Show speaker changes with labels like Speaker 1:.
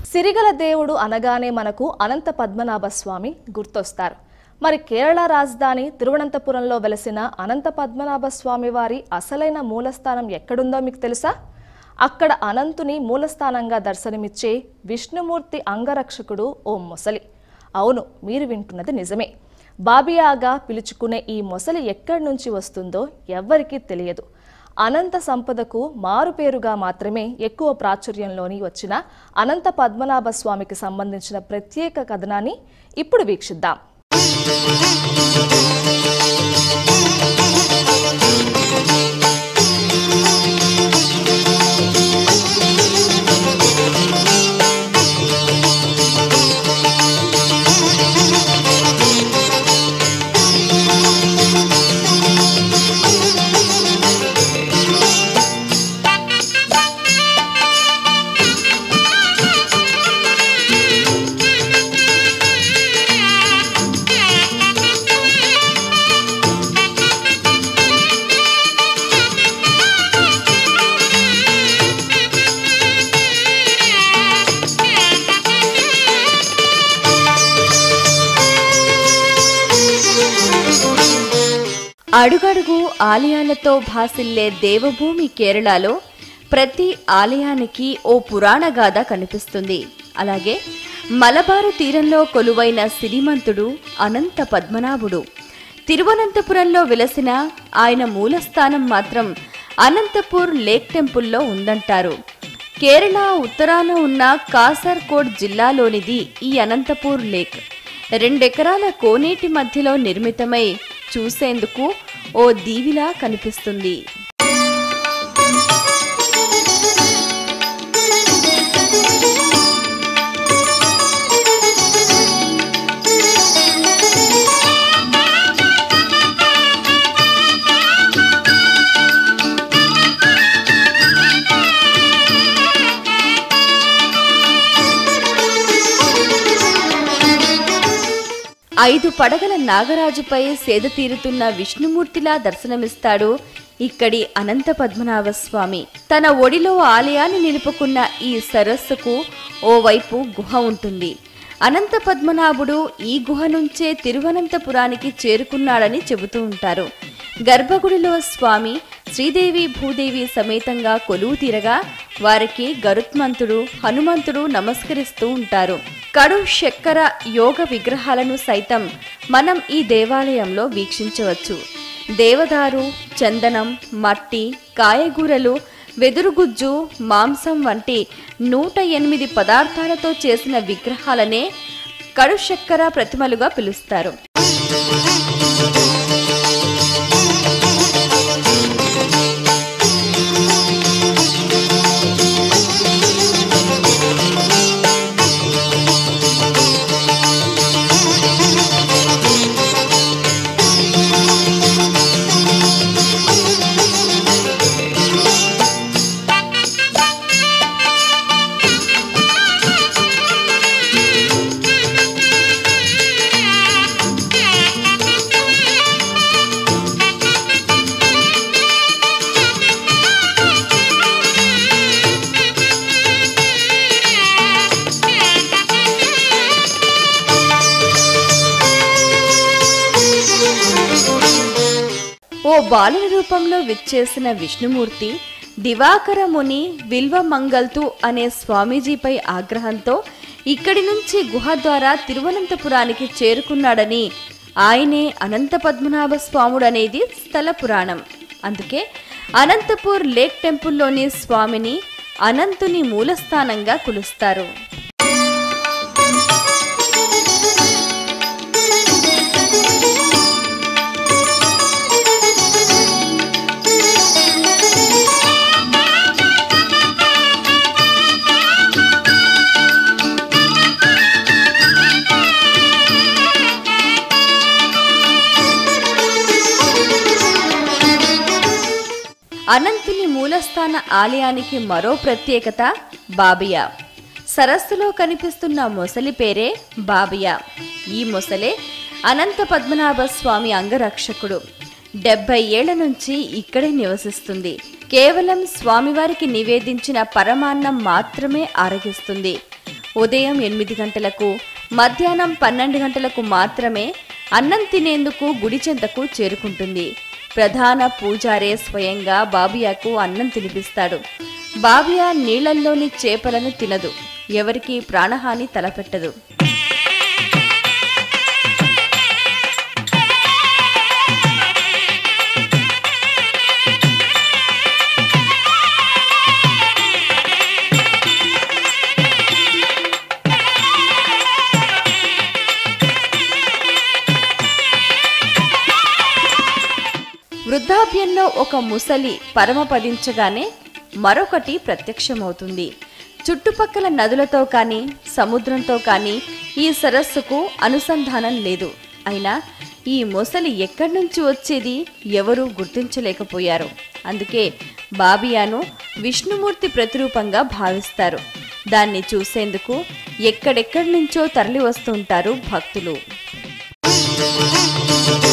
Speaker 1: సిరిగల దేవుడు అనగానే మనకు అనంత పద్మనాభ స్వామి గుర్తొస్తారు మరి కేరళ రాజధాని తిరువనంతపురంలో వెలసిన అనంత పద్మనాభ స్వామి వారి అసలైన మూలస్థానం ఎక్కడుందో మీకు తెలుసా అక్కడ అనంతుని మూలస్థానంగా దర్శనమిచ్చే విష్ణుమూర్తి అంగరక్షకుడు ఓ మొసలి అవును మీరు వింటున్నది నిజమే బాబియాగా పిలుచుకునే ఈ మొసలి ఎక్కడి నుంచి వస్తుందో ఎవ్వరికీ తెలియదు అనంత సంపదకు మారుపేరుగా మాత్రమే ఎక్కువ ప్రాచుర్యంలోని వచ్చిన అనంత పద్మనాభ స్వామికి సంబంధించిన ప్రత్యేక కథనాన్ని ఇప్పుడు వీక్షిద్దాం
Speaker 2: అడుగడుగు ఆలయాలతో భాసిల్లే దేవభూమి కేరళలో ప్రతి ఆలయానికి ఓ పురాణ గాథ కనిపిస్తుంది అలాగే మలబారు తీరంలో కొలువైన సిరిమంతుడు అనంత పద్మనాభుడు తిరువనంతపురంలో వెలసిన ఆయన మూలస్థానం మాత్రం అనంతపూర్ లేక్ టెంపుల్లో ఉందంటారు కేరళ ఉత్తరాన ఉన్న కాసర్కోడ్ జిల్లాలోనిది ఈ అనంతపూర్ లేక్ రెండెకరాల కోనేటి మధ్యలో నిర్మితమై చూసేందుకు ఓ దీవిలా కనిపిస్తుంది ఐదు పడగల నాగరాజుపై సేద తీరుతున్న విష్ణుమూర్తిలా దర్శనమిస్తాడు ఇక్కడి అనంత పద్మనాభ స్వామి తన ఒడిలో ఆలయాన్ని నిలుపుకున్న ఈ సరస్సుకు ఓవైపు గుహ ఉంటుంది అనంత పద్మనాభుడు ఈ గుహ నుంచే తిరువనంతపురానికి చేరుకున్నాడని చెబుతూ ఉంటారు గర్భగుడిలో స్వామి శ్రీదేవి భూదేవి సమేతంగా కొలువు తీరగా వారికి గరుత్మంతుడు హనుమంతుడు నమస్కరిస్తూ ఉంటారు కడు చక్కెర యోగ విగ్రహాలను సైతం మనం ఈ దేవాలయంలో వీక్షించవచ్చు దేవదారు చందనం మట్టి కాయగూరలు వెదురుగుజ్జు మాంసం వంటి నూట ఎనిమిది పదార్థాలతో చేసిన విగ్రహాలనే కడు చక్కెర ప్రతిమలుగా పిలుస్తారు ఓ బాలుని రూపంలో విచ్చేసిన విష్ణుమూర్తి దివాకర ముని విల్వమంగల్తు అనే స్వామీజీపై ఆగ్రహంతో ఇక్కడి నుంచి గుహ ద్వారా తిరువనంతపురానికి చేరుకున్నాడని ఆయనే అనంత పద్మనాభ స్వాముడనేది స్థల పురాణం అందుకే అనంతపూర్ లేక్ టెంపుల్లోని స్వామిని అనంతుని మూలస్థానంగా కొలుస్తారు అనంతుని మూలస్థాన ఆలయానికి మరో ప్రత్యేకత బాబియా సరస్సులో కనిపిస్తున్న మొసలి పేరే బాబియా ఈ మొసలే అనంత పద్మనాభ స్వామి అంగరక్షకుడు డెబ్బై ఏళ్ల నుంచి ఇక్కడే నివసిస్తుంది కేవలం స్వామివారికి నివేదించిన పరమాన్నం మాత్రమే ఆరగిస్తుంది ఉదయం ఎనిమిది గంటలకు మధ్యాహ్నం పన్నెండు గంటలకు మాత్రమే అన్నం తినేందుకు గుడి చెంతకు చేరుకుంటుంది ప్రధాన పూజారే స్వయంగా బాబియాకు అన్నం తినిపిస్తాడు బాబియా నీళ్లల్లోని చేపలను తినదు ఎవరికీ ప్రాణహాని తలపెట్టదు వృద్ధాప్యంలో ఒక ముసలి పరమపదించగానే మరొకటి ప్రత్యక్షమవుతుంది చుట్టుపక్కల నదులతో కానీ సముద్రంతో కానీ ఈ సరస్సుకు అనుసంధానం లేదు అయినా ఈ మొసలి ఎక్కడి నుంచి వచ్చేది ఎవరూ గుర్తించలేకపోయారు అందుకే బాబియాను విష్ణుమూర్తి ప్రతిరూపంగా భావిస్తారు దాన్ని చూసేందుకు ఎక్కడెక్కడి నుంచో తరలి వస్తుంటారు భక్తులు